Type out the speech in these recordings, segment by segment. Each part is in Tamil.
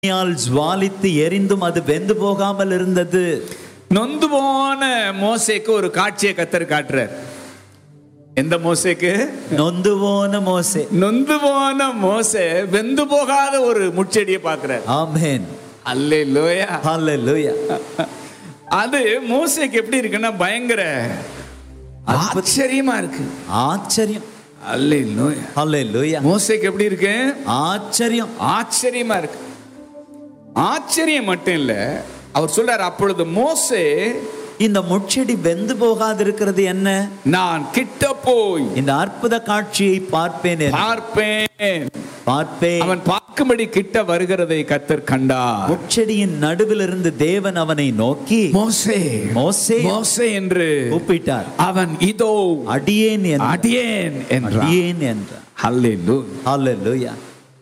அக்னியால் ஜுவாலித்து எரிந்தும் அது வெந்து போகாமல் இருந்தது நொந்து போன மோசேக்கு ஒரு காட்சியை கத்தர் காட்டுறார் எந்த மோசேக்கு நொந்து போன மோசே நொந்து போன மோசே வெந்து போகாத ஒரு முச்செடியை பார்க்கிறார் ஆமென் அல்லே லோயா ஹalleluya அது மோசேக்கு எப்படி இருக்குன்னா பயங்கர ஆச்சரியமா இருக்கு ஆச்சரியம் அல்லே லோயா ஹalleluya மோசேக்கு எப்படி இருக்கு ஆச்சரியம் ஆச்சரியமா இருக்கு ஆச்சரியம் மட்டும் இல்ல அவர் சொல்றார் அப்பொழுது மோசே இந்த முட்செடி வெந்து போகாதிருக்கிறது என்ன நான் கிட்ட போய் இந்த அற்புத காட்சியை பார்ப்பேன் என்று- பார்ப்பேன் பார்ப்பேன் அவன் பார்க்கும்படி கிட்ட வருகிறதை கத்தர் கண்டார் முட்செடியின் நடுவிலிருந்து தேவன் அவனை நோக்கி மோசே மோசே மோசே என்று கூப்பிட்டார் அவன் இதோ அடியேன் என்று- அடியேன் என்றான் அடியேன் என்றார் ஹல்லேலூயா ஹalleluya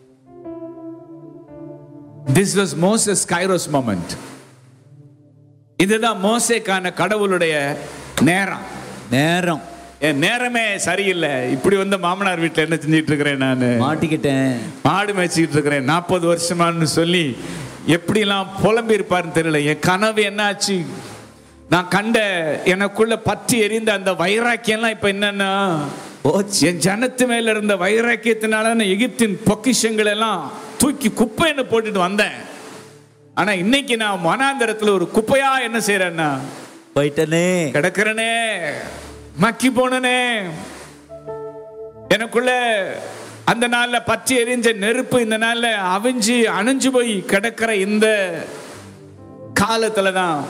this was Moses kairos moment இதுதான் மோசேக்கான கடவுளுடைய நேரம் நேரம் என் நேரமே சரியில்லை இப்படி வந்து மாமனார் வீட்டில் என்ன செஞ்சிட்டு இருக்கிறேன் நான் மாட்டிக்கிட்டேன் மாடு மேய்ச்சிக்கிட்டு இருக்கிறேன் நாற்பது வருஷமான்னு சொல்லி எப்படிலாம் புலம்பி இருப்பாருன்னு தெரியல என் கனவு என்னாச்சு நான் கண்ட எனக்குள்ள பற்றி எரிந்த அந்த வைராக்கியம்லாம் இப்ப என்னன்னா போச்சு என் ஜனத்து மேல இருந்த வைராக்கியத்தினால நான் எகிப்தின் பொக்கிஷங்கள் எல்லாம் தூக்கி குப்பைன்னு போட்டுட்டு வந்தேன் ஆனா இன்னைக்கு நான் மனாந்தரத்துல ஒரு குப்பையா என்ன செய்யறேன்னா போயிட்டனே கிடக்கிறனே மக்கி போனனே எனக்குள்ள அந்த நாள்ல பற்றி எரிஞ்ச நெருப்பு இந்த நாள்ல அவிஞ்சு அணைஞ்சு போய் கிடக்கிற இந்த காலத்துல தான்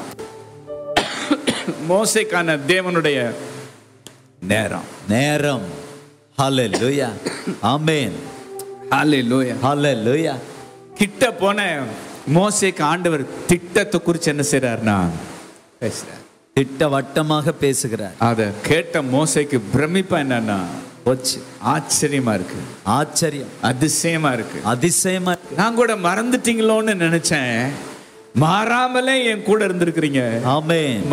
மோசைக்கான தேவனுடைய நேரம் நேரம் ஹalleluya ஆமென் ஹalleluya ஹalleluya கிட்ட போன மோசைக்கு ஆண்டவர் திட்டத்தை குறித்து என்ன செய்றாருன்னா பேசுறார் திட்டவட்டமாக பேசுகிறார் அத கேட்ட மோசைக்கு பிரமிப்பா என்னன்னா போச்சு ஆச்சரியமா இருக்கு ஆச்சரியம் அதிசயமா இருக்கு அதிசயமா இருக்கு. நான் கூட மறந்துட்டீங்களோன்னு நினைச்சேன் மாறாமலே என் கூட இருந்திருக்கிறீங்க ஆமென்